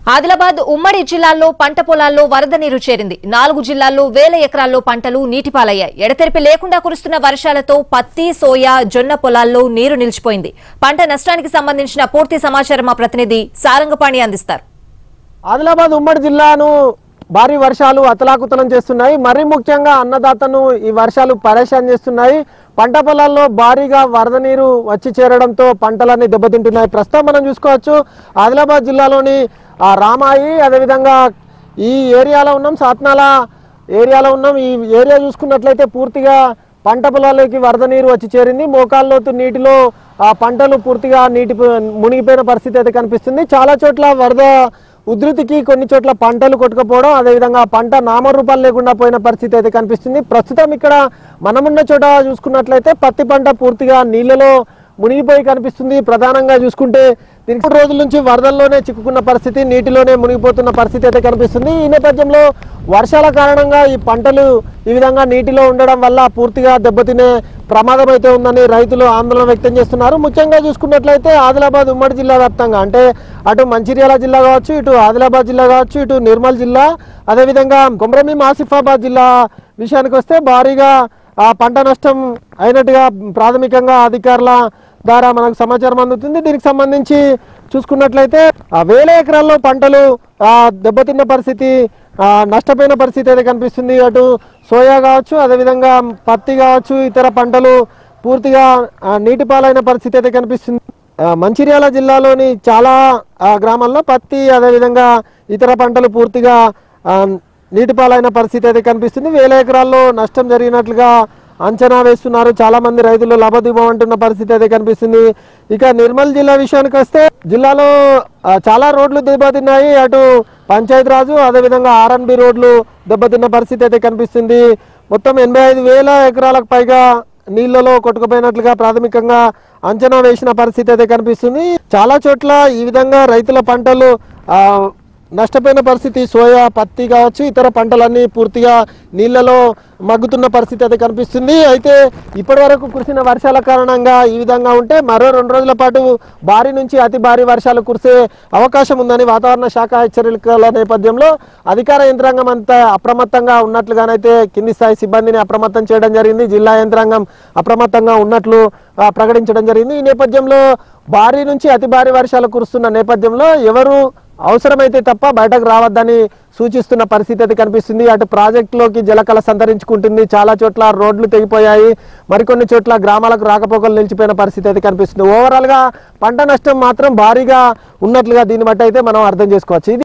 ఆదిలాబాద్ ఉమ్మడి జిల్లాల్లో పంట పొలాల్లో వరద నీరు చేరింది నాలుగు జిల్లాల్లో వేల ఎకరాల్లో పంటలు నీటిపాలయ్యాయి ఎడతెరిపి లేకుండా కురుస్తున్న వర్షాలతో పత్తి సోయా జొన్న పొలాల్లో నీరు నిలిచిపోయింది పంట నష్టానికి సంబంధించిన పూర్తి సమాచారం మా ప్రతినిధి సారంగపాణి అందిస్తారు ఆదిలాబాద్ ఉమ్మడి జిల్లాను భారీ వర్షాలు అతలాకుతలం చేస్తున్నాయి మరీ ముఖ్యంగా అన్నదాతను ఈ వర్షాలు పరేషాన్ చేస్తున్నాయి పంట పొలాల్లో భారీగా వరద నీరు వచ్చి చేరడంతో పంటలన్నీ దెబ్బతింటున్నాయి ప్రస్తుతం మనం చూసుకోవచ్చు ఆదిలాబాద్ జిల్లాలోని ఆ, రామాయి అదేవిధంగా ఈ ఏరియాలో ఉన్నాం సాత్నాల ఏరియాలో ఉన్నాం ఈ ఏరియా చూసుకున్నట్లయితే పూర్తిగా పంట పొలాల్లోకి వరద నీరు వచ్చి చేరింది మోకాల్లోతు నీటిలో ఆ పంటలు పూర్తిగా నీటి మునిగిపోయిన పరిస్థితి అయితే కనిపిస్తుంది చాలా చోట్ల వరద ఉధృతికి కొన్ని చోట్ల పంటలు కొట్టుకుపోవడం అదేవిధంగా పంట నామరూపాలు లేకుండా పోయిన పరిస్థితి అయితే కనిపిస్తుంది ప్రస్తుతం ఇక్కడ మనమున్న చోట చూసుకున్నట్లయితే పత్తి పంట పూర్తిగా నీళ్ళలో మునిగిపోయి కనిపిస్తుంది ప్రధానంగా చూసుకుంటే దీనికి మూడు రోజుల నుంచి వరదల్లోనే చిక్కుకున్న పరిస్థితి నీటిలోనే మునిగిపోతున్న పరిస్థితి అయితే కనిపిస్తుంది ఈ నేపథ్యంలో వర్షాల కారణంగా ఈ పంటలు ఈ విధంగా నీటిలో ఉండడం వల్ల పూర్తిగా దెబ్బతినే ప్రమాదం అయితే ఉందని రైతులు ఆందోళన వ్యక్తం చేస్తున్నారు ముఖ్యంగా చూసుకున్నట్లయితే ఆదిలాబాద్ ఉమ్మడి జిల్లా వ్యాప్తంగా అంటే అటు మంచిర్యాల జిల్లా కావచ్చు ఇటు ఆదిలాబాద్ జిల్లా కావచ్చు ఇటు నిర్మల్ జిల్లా అదేవిధంగా కొమరంభీం ఆసిఫాబాద్ జిల్లా విషయానికి వస్తే భారీగా ఆ పంట నష్టం అయినట్టుగా ప్రాథమికంగా అధికారుల ద్వారా మనకు సమాచారం అందుతుంది దీనికి సంబంధించి చూసుకున్నట్లయితే ఆ వేల ఎకరాల్లో పంటలు ఆ దెబ్బతిన్న పరిస్థితి ఆ నష్టపోయిన పరిస్థితి అయితే కనిపిస్తుంది అటు సోయా కావచ్చు అదేవిధంగా పత్తి కావచ్చు ఇతర పంటలు పూర్తిగా ఆ, నీటిపాలైన పరిస్థితి అయితే కనిపిస్తుంది ఆ, మంచిర్యాల జిల్లాలోని చాలా ఆ, గ్రామాల్లో పత్తి అదేవిధంగా ఇతర పంటలు పూర్తిగా ఆ, నీటిపాలైన పరిస్థితి అయితే కనిపిస్తుంది వేల ఎకరాల్లో నష్టం జరిగినట్లుగా అంచనా వేస్తున్నారు చాలా మంది రైతులు లభదిబం అంటున్న పరిస్థితి అయితే కనిపిస్తుంది ఇక నిర్మల్ జిల్లా విషయానికి వస్తే జిల్లాలో ఆ, చాలా రోడ్లు దెబ్బతిన్నాయి అటు పంచాయతీ రాజు అదేవిధంగా ఆర్ఎన్బి రోడ్లు దెబ్బతిన్న పరిస్థితి అయితే కనిపిస్తుంది మొత్తం ఎనభై ఐదు వేల ఎకరాలకు పైగా నీళ్లలో కొట్టుకుపోయినట్లుగా ప్రాథమికంగా అంచనా వేసిన పరిస్థితి అయితే కనిపిస్తుంది చాలా చోట్ల ఈ విధంగా రైతుల పంటలు ఆ, నష్టపోయిన పరిస్థితి సోయా పత్తి కావచ్చు ఇతర పంటలన్నీ పూర్తిగా నీళ్లలో మగ్గుతున్న పరిస్థితి అయితే కనిపిస్తుంది అయితే ఇప్పటి వరకు కురిసిన వర్షాల కారణంగా ఈ విధంగా ఉంటే మరో రెండు రోజుల పాటు భారీ నుంచి అతి భారీ వర్షాలు కురిసే అవకాశం ఉందని వాతావరణ శాఖ హెచ్చరికల నేపథ్యంలో అధికార యంత్రాంగం అంతా అప్రమత్తంగా ఉన్నట్లుగానైతే కింది స్థాయి సిబ్బందిని అప్రమత్తం చేయడం జరిగింది జిల్లా యంత్రాంగం అప్రమత్తంగా ఉన్నట్లు ఆ, ప్రకటించడం జరిగింది ఈ నేపథ్యంలో భారీ నుంచి అతి భారీ వర్షాలు కురుస్తున్న నేపథ్యంలో ఎవరు అవసరమైతే తప్ప బయటకు రావద్దని సూచిస్తున్న పరిస్థితి అయితే కనిపిస్తుంది అటు ప్రాజెక్టులోకి జలకళ సంతరించుకుంటుంది చాలా చోట్ల రోడ్లు తెగిపోయాయి మరికొన్ని చోట్ల గ్రామాలకు రాకపోకలు నిలిచిపోయిన పరిస్థితి అయితే కనిపిస్తుంది ఓవరాల్ గా పంట నష్టం మాత్రం భారీగా ఉన్నట్లుగా దీన్ని బట్టి అయితే మనం అర్థం చేసుకోవచ్చు ఇది